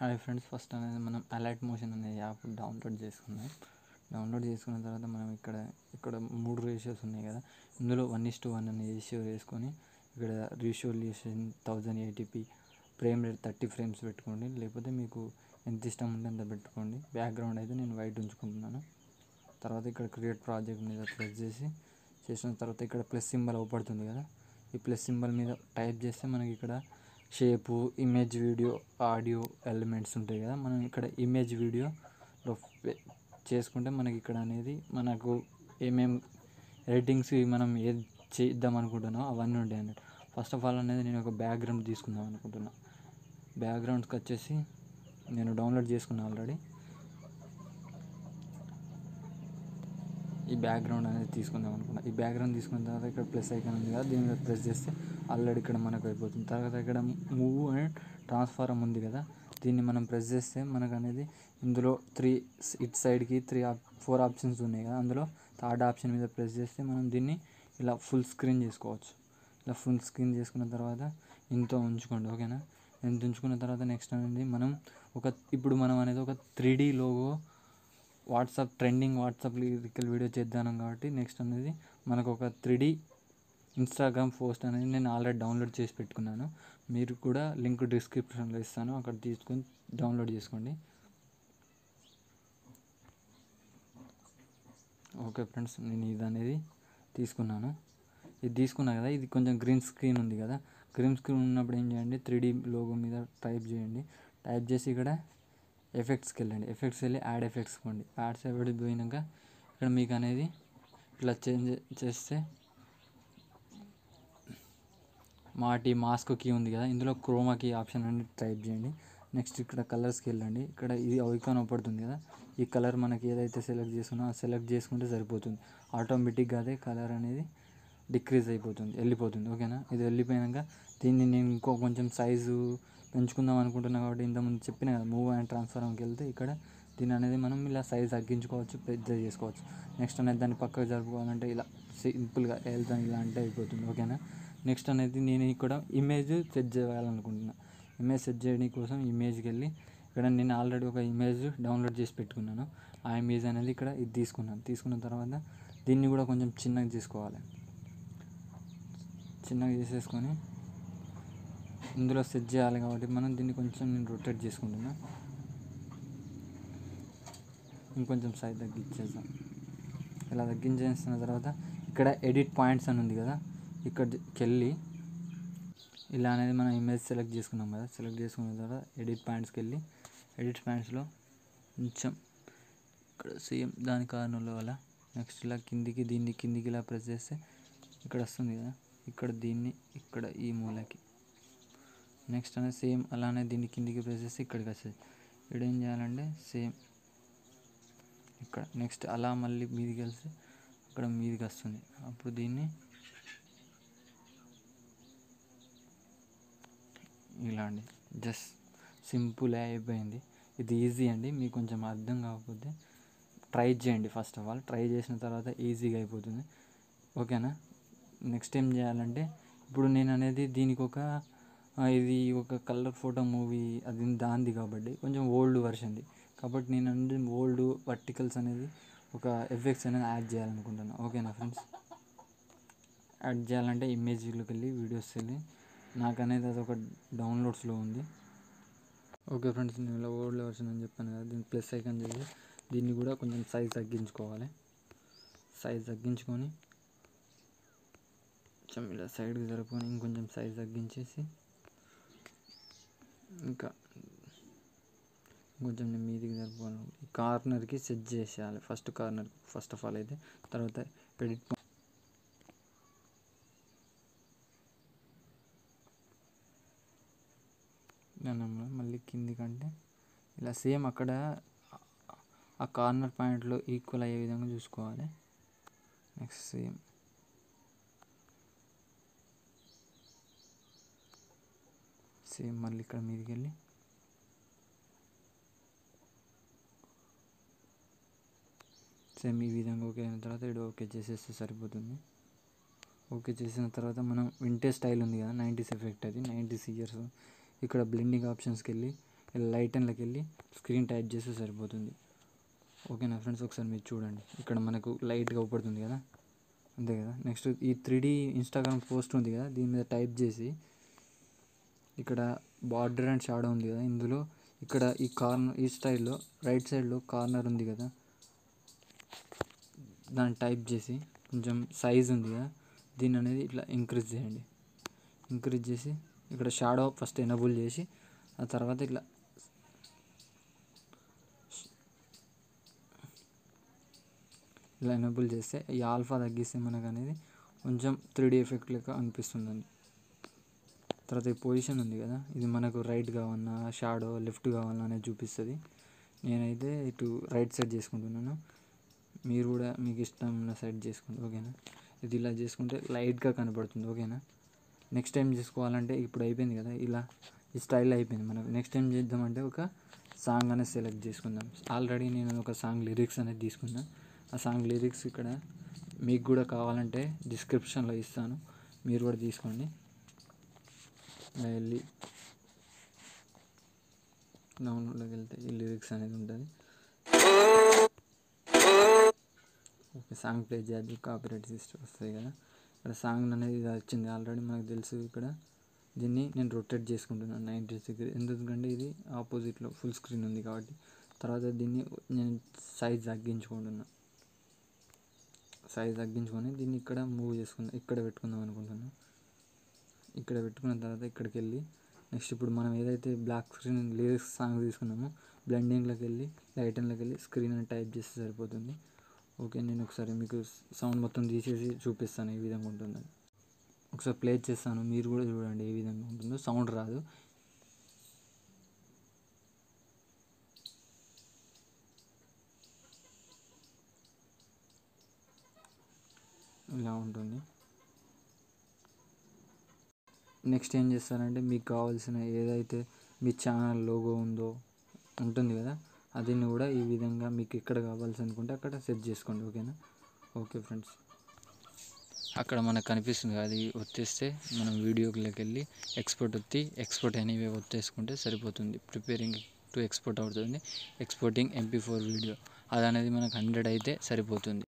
hi friends first అనేది మనం alert motion అనే యాప్ డౌన్లోడ్ చేసుకుందాం డౌన్లోడ్ చేసుకున్న తర్వాత మనం ఇక్కడ ఇక్కడ మూడు రేషియోస్ ఉన్నాయి కదా ఇందులో వన్ ఇస్ టు వన్ అనే రేషియో వేసుకొని ఇక్కడ resolution thousand eighty P frame rate thirty frames పెట్టుకోండి లేకపోతే మీకు ఎంత ఇష్టం ఉంటే అంత పెట్టుకోండి బ్యాక్గ్రౌండ్ అయితే నేను వైట్ ఉంచుకుంటున్నాను తర్వాత ఇక్కడ క్రియేట్ ప్రాజెక్ట్ మీద ప్రెస్ చేసి చేసిన తర్వాత ఇక్కడ ప్లస్ సింబల్ అవుపడుతుంది కదా ఈ ప్లస్ సింబల్ మీద టైప్ చేస్తే మనకి ఇక్కడ shape image video audio elements ఉంటాయి కదా మనం ఇక్కడ ఇమేజ్ వీడియోలో చేసుకుంటే మనకి ఇక్కడ అనేది మనకు ఏమేం రేటింగ్స్ మనం ఏది చేద్దాం అనుకుంటున్నామో అవన్నీ ఉంటాయి అన్నట్టు ఫస్ట్ ఆఫ్ ఆల్ అనేది నేను ఒక బ్యాక్గ్రౌండ్ తీసుకుందాం అనుకుంటున్నా బ్యాక్గ్రౌండ్స్కి వచ్చేసి నేను డౌన్లోడ్ చేసుకున్నాను ఆల్రెడీ ఈ బ్యాక్గ్రౌండ్ అనేది తీసుకుందాం అనుకున్నా ఈ బ్యాక్గ్రౌండ్ తీసుకున్న తర్వాత ఇక్కడ ప్లస్ ఐకాన్ ఉంది కదా దీని మీద ప్రెస్ చేస్తే ఆల్రెడీ ఇక్కడ మనకు అయిపోతుంది తర్వాత ఇక్కడ మూవ్ అండ్ ట్రాన్స్ఫారం ఉంది కదా దీన్ని మనం ప్రెస్ చేస్తే మనకు అనేది ఇందులో త్రీ ఇట్ సైడ్కి త్రీ ఫోర్ ఆప్షన్స్ ఉన్నాయి కదా అందులో థర్డ్ ఆప్షన్ మీద ప్రెస్ చేస్తే మనం దీన్ని ఇలా ఫుల్ స్క్రీన్ చేసుకోవచ్చు ఇలా ఫుల్ స్క్రీన్ చేసుకున్న తర్వాత ఇంత ఉంచుకోండి ఓకేనా ఇంత ఉంచుకున్న తర్వాత నెక్స్ట్ అనేది మనం ఒక ఇప్పుడు మనం అనేది ఒక three D logo WhatsApp trending WhatsApp lyrical video చేద్దాం కాబట్టి నెక్స్ట్ అనేది మనకు ఒక త్రీ డీ ఇన్స్టాగ్రామ్ పోస్ట్ అనేది నేను ఆల్రెడీ డౌన్లోడ్ చేసి పెట్టుకున్నాను మీరు కూడా లింక్ డిస్క్రిప్షన్లో ఇస్తాను అక్కడ తీసుకొని డౌన్లోడ్ చేసుకోండి ఓకే ఫ్రెండ్స్ నేను ఇది అనేది తీసుకున్నాను ఇది తీసుకున్నా కదా ఇది కొంచెం గ్రీన్ స్క్రీన్ ఉంది కదా గ్రీన్ స్క్రీన్ ఉన్నప్పుడు ఏం చేయండి త్రీ డీ లోగో మీద టైప్ చేయండి టైప్ చేసి ఇక్కడ ఎఫెక్ట్స్కి వెళ్ళండి ఎఫెక్ట్స్ వెళ్ళి యాడ్ ఎఫెక్ట్స్ పోండి యాడ్స్ ఎఫెక్ట్స్ పోయినాక ఇక్కడ మీకు అనేది ఇట్లా చేంజ్ చేస్తే మాటి మాస్క్ కీ ఉంది కదా ఇందులో క్రోమా కీ ఆప్షన్ అని టైప్ చేయండి నెక్స్ట్ ఇక్కడ కలర్స్కి వెళ్ళండి ఇక్కడ ఇది ఐకాన్ పడుతుంది కదా ఈ కలర్ మనకి ఏదైతే సెలెక్ట్ చేసుకున్నా సెలెక్ట్ చేసుకుంటే సరిపోతుంది ఆటోమేటిక్గా అదే కలర్ అనేది డిక్రీజ్ అయిపోతుంది వెళ్ళిపోతుంది ఓకేనా ఇది వెళ్ళిపోయాక దీన్ని నేను ఇంకో కొంచెం సైజు పెంచుకుందాం అనుకుంటున్నాను కాబట్టి ఇంతకుముందు చెప్పిన కదా మూవ్ అండ్ ట్రాన్స్ఫార్మ్కి వెళ్తే ఇక్కడ దీని అనేది మనం ఇలా సైజ్ తగ్గించుకోవచ్చు పెద్ద చేసుకోవచ్చు నెక్స్ట్ అనేది దాన్ని పక్కకు జరుపుకోవాలంటే ఇలా సింపుల్గా వెళ్తాను ఇలా అంటే అయిపోతుంది ఓకేనా నెక్స్ట్ అనేది నేను ఇక్కడ ఇమేజ్ సెట్ చేయాలనుకుంటున్నా ఇమేజ్ సెట్ చేయడం కోసం ఇమేజ్కి వెళ్ళి ఇక్కడ నేను ఆల్రెడీ ఒక ఇమేజ్ డౌన్లోడ్ చేసి పెట్టుకున్నాను ఆ ఇమేజ్ అనేది ఇక్కడ ఇది తీసుకున్నాను తీసుకున్న తర్వాత దీన్ని కూడా కొంచెం చిన్నగా చేసుకోవాలి చిన్నగా చేసేసుకొని ఇందులో సెట్ చేయాలి కాబట్టి మనం దీన్ని కొంచెం నేను రొటేట్ చేసుకుంటున్నా ఇంకొంచెం సైజ్ తగ్గించేద్దాం ఇలా తగ్గించేసిన తర్వాత ఇక్కడ ఎడిట్ పాయింట్స్ అని ఉంది కదా ఇక్కడికి వెళ్ళి ఇలా అనేది మనం ఇమేజ్ సెలెక్ట్ చేసుకున్నాం కదా సెలెక్ట్ చేసుకున్న తర్వాత ఎడిట్ పాయింట్స్కి వెళ్ళి ఎడిట్ పాయింట్స్లో కొంచెం ఇక్కడ సేమ్ దాని కారణంలో అలా నెక్స్ట్ ఇలా కిందికి దీన్ని కిందికి ఇలా ప్రెస్ చేస్తే ఇక్కడ వస్తుంది కదా ఇక్కడ దీన్ని ఇక్కడ ఈ మూలకి నెక్స్ట్ అనేది సేమ్ అలానే దీన్ని కిందికి ప్రెస్ చేస్తే ఇక్కడికి వస్తుంది ఇక్కడ ఏం చేయాలంటే సేమ్ ఇక్కడ నెక్స్ట్ అలా మళ్ళీ మీదికి వెళ్తే అక్కడ మీదికి వస్తుంది అప్పుడు దీన్ని ఇలా అండి జస్ట్ సింపుల్ అయిపోయింది ఇది ఈజీ అండి మీకు కొంచెం అర్థం కాకపోతే ట్రై చేయండి ఫస్ట్ ఆఫ్ ఆల్ ట్రై చేసిన తర్వాత ఈజీగా అయిపోతుంది ఓకేనా నెక్స్ట్ ఏం చేయాలంటే ఇప్పుడు నేను అనేది దీనికి ఒక ఇది ఒక కలర్ ఫోటో మూవీ అది దాంది కాబట్టి కొంచెం ఓల్డ్ వర్షన్ది కాబట్టి నేను అనేది ఓల్డ్ వర్టికల్స్ అనేది ఒక ఎఫెక్ట్స్ అనేది యాడ్ చేయాలనుకుంటున్నాను ఓకేనా ఫ్రెండ్స్ యాడ్ చేయాలంటే ఇమేజ్లోకి వెళ్ళి వీడియోస్ వెళ్ళి నాకు అనేది అది ఒక డౌన్లోడ్స్లో ఉంది ఓకే ఫ్రెండ్స్ నేను ఇలా ఓల్డ్ వర్షన్ అని చెప్పాను కదా దీన్ని ప్లస్ ఐకాన్ చేసి దీన్ని కూడా కొంచెం సైజ్ తగ్గించుకోవాలి సైజ్ తగ్గించుకొని కొంచెం ఇలా సైడ్కి జరుపుకొని ఇంకొంచెం సైజ్ తగ్గించేసి ఇంకా కొంచెం నేను మీదికి జరుపుకోవాలి ఈ కార్నర్కి సెట్ చేసేయాలి first corner first of all అయితే తర్వాత ఎడిట్ దానిలో మళ్ళీ కిందికంటే ఇలా సేమ్ అక్కడ ఆ కార్నర్ పాయింట్లో ఈక్వల్ అయ్యే విధంగా చూసుకోవాలి నెక్స్ట్ సేమ్ సేమ్ మళ్ళీ ఇక్కడ మీదకి వెళ్ళి సేమ్ ఈ విధంగా ఓకే అయిన తర్వాత ఇక్కడ ఓకే చేసేస్తే సరిపోతుంది ఓకే చేసిన తర్వాత మనం వింటేజ్ స్టైల్ ఉంది కదా నైంటీస్ ఎఫెక్ట్ అది నైంటీస్ ఇయర్స్ ఇక్కడ బ్లెండింగ్ ఆప్షన్స్కి వెళ్ళి లైటన్లోకి వెళ్ళి స్క్రీన్ టైప్ చేస్తే సరిపోతుంది ఓకేనా ఫ్రెండ్స్ ఒకసారి మీరు చూడండి ఇక్కడ మనకు లైట్గా అవుపడుతుంది కదా అంతే కదా నెక్స్ట్ ఈ త్రీ డీ ఇన్స్టాగ్రామ్ పోస్ట్ ఉంది కదా దీని మీద టైప్ చేసి ఇక్కడ బార్డర్ అండ్ షాడో ఉంది కదా ఇందులో ఇక్కడ ఈ కార్నర్ ఈ స్టైల్లో రైట్ సైడ్లో కార్నర్ ఉంది కదా దాన్ని టైప్ చేసి కొంచెం సైజ్ ఉంది కదా దీన్ని అనేది ఇట్లా ఇంక్రీజ్ చేయండి ఇంక్రీజ్ చేసి ఇక్కడ షాడో ఫస్ట్ ఎనబుల్ చేసి ఆ తర్వాత ఇట్లా ఇలా ఎనబుల్ చేస్తే ఈ ఆల్ఫా తగ్గిస్తే మనకు అనేది కొంచెం త్రీ డీ ఎఫెక్ట్ లెక్క అనిపిస్తుందండి తర్వాత ఈ పొజిషన్ ఉంది కదా ఇది మనకు రైట్ కావాలన్నా షాడో లెఫ్ట్ కావాలన్నా అనేది చూపిస్తుంది నేనైతే ఇటు రైట్ సైడ్ చేసుకుంటున్నాను మీరు కూడా మీకు ఇష్టం ఉన్న సైడ్ చేసుకోండి ఓకేనా ఇది ఇలా చేసుకుంటే లైట్గా కనపడుతుంది ఓకేనా నెక్స్ట్ టైం చేసుకోవాలంటే ఇప్పుడు అయిపోయింది కదా ఇలా ఈ స్టైల్ అయిపోయింది మనకు నెక్స్ట్ టైం చేద్దామంటే ఒక సాంగ్ అనేది సెలెక్ట్ చేసుకుందాం ఆల్రెడీ నేను ఒక సాంగ్ లిరిక్స్ అనేది తీసుకున్నా ఆ సాంగ్ లిరిక్స్ ఇక్కడ మీకు కూడా కావాలంటే డిస్క్రిప్షన్లో ఇస్తాను మీరు కూడా తీసుకోండి ఇలా వెళ్ళి డౌన్లోడ్లోకి వెళ్తే ఈ లిరిక్స్ అనేది ఉంటుంది ఓకే సాంగ్ ప్లే చేద్దాం కాపీరైట్ సిస్టమ్ వస్తుంది కదా ఇక్కడ సాంగ్ అనేది ఇది వచ్చింది ఆల్రెడీ మనకు తెలుసు ఇక్కడ దీన్ని నేను రొటేట్ చేసుకుంటున్నాను నైంటీ డిగ్రీ ఎందుకంటే ఇది ఆపోజిట్లో ఫుల్ స్క్రీన్ ఉంది కాబట్టి తర్వాత దీన్ని నేను సైజ్ తగ్గించుకుంటున్నా సైజ్ తగ్గించుకొని దీన్ని ఇక్కడ మూవ్ చేసుకుందాం ఇక్కడ పెట్టుకుందాం అనుకుంటున్నాను ఇక్కడ పెట్టుకున్న తర్వాత ఇక్కడికి వెళ్ళి నెక్స్ట్ ఇప్పుడు మనం ఏదైతే బ్లాక్ స్క్రీన్ లిరిక్స్ సాంగ్ తీసుకున్నామో బ్లెండింగ్లోకి వెళ్ళి లైటన్లోకి వెళ్ళి స్క్రీన్ అని టైప్ చేస్తే సరిపోతుంది ఓకే నేను ఒకసారి మీకు సౌండ్ మొత్తం తీసేసి చూపిస్తాను ఏ విధంగా ఉంటుందని ఒకసారి ప్లే చేస్తాను మీరు కూడా చూడండి ఏ విధంగా ఉంటుందో సౌండ్ రాదు ఇలా ఉంటుంది నెక్స్ట్ ఏం చేస్తారంటే మీకు కావాల్సిన ఏదైతే మీ ఛానల్ లోగో ఉందో ఉంటుంది కదా అది కూడా ఈ విధంగా మీకు ఎక్కడ కావాల్సి అనుకుంటే అక్కడ సెట్ చేసుకోండి ఓకేనా ఓకే ఫ్రెండ్స్ అక్కడ మనకు కనిపిస్తుంది కదా, అది వచ్చేస్తే మనం వీడియోలోకి వెళ్ళి ఎక్స్పోర్ట్ వచ్చి ఎక్స్పోర్ట్ ఎనీవే వచ్చేసుకుంటే సరిపోతుంది ప్రిపేరింగ్ టు ఎక్స్పోర్ట్ అవుతుంది ఎక్స్పోర్టింగ్ ఎంపీ ఫోర్ వీడియో అది అనేది మనకు హండ్రెడ్ అయితే సరిపోతుంది